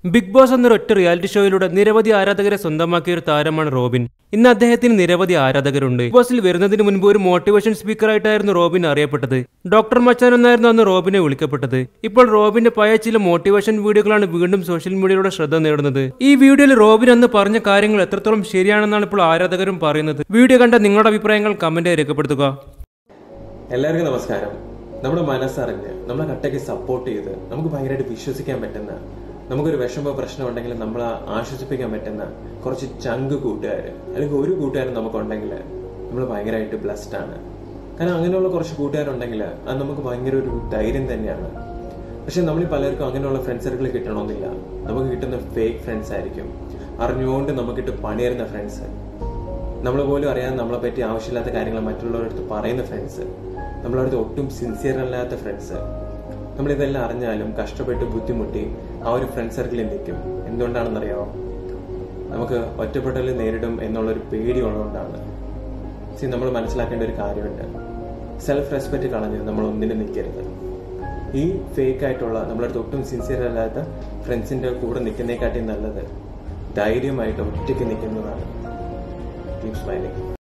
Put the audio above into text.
big boss എന്നൊരു ഒറ്റ reality ഷോയിലൂടെ നിരവധി ആരാധകരെ സ്വന്തമാക്കിയ ഒരു താരമാണ് റോബിൻ ഇന്ന് അദ്ദേഹത്തിന് നിരവധി ആരാധകരുണ്ട് ബിഗ് ബോസിൽ വരുന്നതിന് മുൻപ് ഒരു മോട്ടിവേഷൻ സ്പീക്കറായിട്ടായിരുന്നു റോബിൻ അറിയപ്പെട്ടത് ഡോക്ടർ മച്ചാൻ എന്നായിരുന്നു അന്ന് റോബിനെ വിളിക്കപ്പെട്ടത് ഇപ്പോൾ റോബിന്റെ പഴയ ചില മോട്ടിവേഷൻ വീഡിയോകളാണ് വീണ്ടും സോഷ്യൽ മീഡിയയിലൂടെ ശ്രദ്ധ നേടുന്നത് ഈ വീഡിയോയിൽ റോബിൻ അന്ന് പറഞ്ഞ കാര്യങ്ങൾ എത്രത്തോളം ശരിയാണെന്നാണ് ഇപ്പോൾ ആരാധകരും പറയുന്നത് വീഡിയോ കണ്ട നിങ്ങളുടെ അഭിപ്രായങ്ങൾ കമന്റായി രേഖപ്പെടുത്തുക എല്ലാവർക്കും നമസ്കാരം നമ്മുടെ മനസ്സറിഞ്ഞ് നമ്മളെ കട്ടയ്ക്ക് സപ്പോർട്ട് ചെയ്ത് നമുക്ക് ഭയങ്കരമായിട്ട് വിശ്വസിക്കാൻ പറ്റുന്ന നമുക്കൊരു വിഷമ പ്രശ്നം ഉണ്ടെങ്കിൽ നമ്മളെ ആശ്വസിപ്പിക്കാൻ പറ്റുന്ന കുറച്ച് ചങ്ക് കൂട്ടുകാർ അല്ലെങ്കിൽ ഒരു കൂട്ടുകാരൻ നമുക്കുണ്ടെങ്കിൽ നമ്മൾ ഭയങ്കരമായിട്ട് ബ്ലസ്ഡ് ആണ് കാരണം അങ്ങനെയുള്ള കുറച്ച് കൂട്ടുകാരുണ്ടെങ്കിൽ അത് നമുക്ക് ഭയങ്കര ഒരു ധൈര്യം തന്നെയാണ് പക്ഷെ നമ്മൾ പലർക്കും അങ്ങനെയുള്ള ഫ്രണ്ട് സർക്കിൾ കിട്ടണമെന്നില്ല നമുക്ക് കിട്ടുന്ന ഫേക്ക് ഫ്രണ്ട്സ് ആയിരിക്കും അറിഞ്ഞുകൊണ്ട് നമുക്കിട്ട് പണിയരുന്ന ഫ്രണ്ട്സ് നമ്മൾ പോലും അറിയാതെ നമ്മളെ പറ്റി ആവശ്യമില്ലാത്ത കാര്യങ്ങൾ മറ്റുള്ളവരുടെ അടുത്ത് പറയുന്ന ഫ്രണ്ട്സ് നമ്മളെ അടുത്ത് ഒട്ടും സിൻസിയർ അല്ലാത്ത ഫ്രണ്ട്സ് നമ്മളിതെല്ലാം അറിഞ്ഞാലും കഷ്ടപ്പെട്ട് ബുദ്ധിമുട്ടി ആ ഒരു ഫ്രണ്ട് സർക്കിളിൽ നിൽക്കും എന്തുകൊണ്ടാണെന്നറിയാമോ നമുക്ക് ഒറ്റപ്പെടൽ നേരിടും എന്നുള്ളൊരു പേടി ഉള്ളതുകൊണ്ടാണ് സി നമ്മൾ മനസ്സിലാക്കേണ്ട ഒരു കാര്യമുണ്ട് സെൽഫ് റെസ്പെക്റ്റ് കളഞ്ഞ് നമ്മൾ ഒന്നിനും നിൽക്കരുത് ഈ ഫേക്ക് ആയിട്ടുള്ള നമ്മളെ അടുത്ത് ഒട്ടും സിൻസിയർ അല്ലാത്ത ഫ്രണ്ട്സിന്റെ കൂടെ നിൽക്കുന്നതിനെക്കാട്ടി നല്ലത് ധൈര്യമായിട്ട് ഒറ്റയ്ക്ക് നിൽക്കുന്നതാണ് കീപ് സ്മൈലിംഗ്